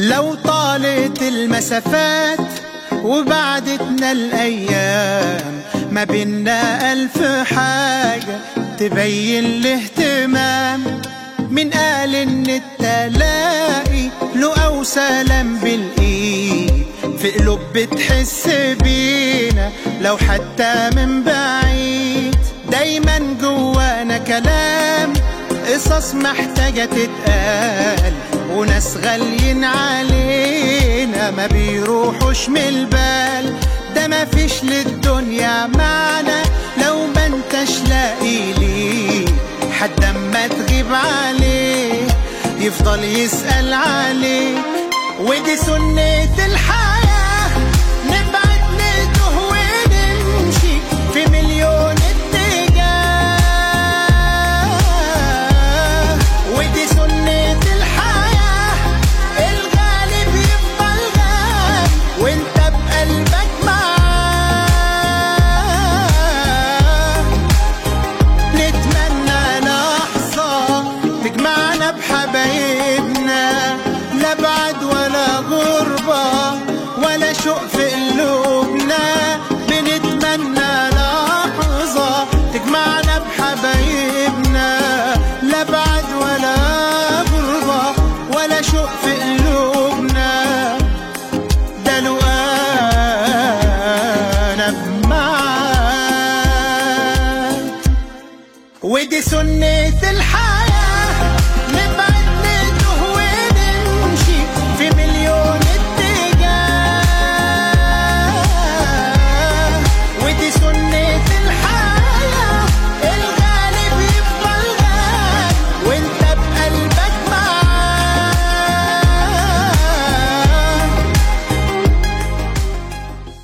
لو طالت المسافات وبعدتنا الأيام ما بينا ألف حاجة تبين الاهتمام من قال إن التلاقي له أو سلام بالإيد في قلوب بتحس بينا لو حتى من بعيد دايما جوانا كلام قصص محتاجة تتقال وناس غاليين علينا ما بيروحوش من البال ده ما فيش للدنيا معنى لو ما انتش لاقي ليه حد اما تغيب عليه يفضل يسأل عليك ودي سنة الحياة نبعد نتوه ونمشي في مليون اتجاه ودي سنة الحياة الغالب يفضل غالي وانت بقلبك معاه نتمنى لحظة تجمعنا بحبايبنا لا بعد ولا غربة ولا شوق في قلوبنا بنتمنى لحظة تجمعنا بحبايبنا لا بعد ولا غربة ولا شوق في قلوبنا ده لو انا معاك ودي سنة الحياة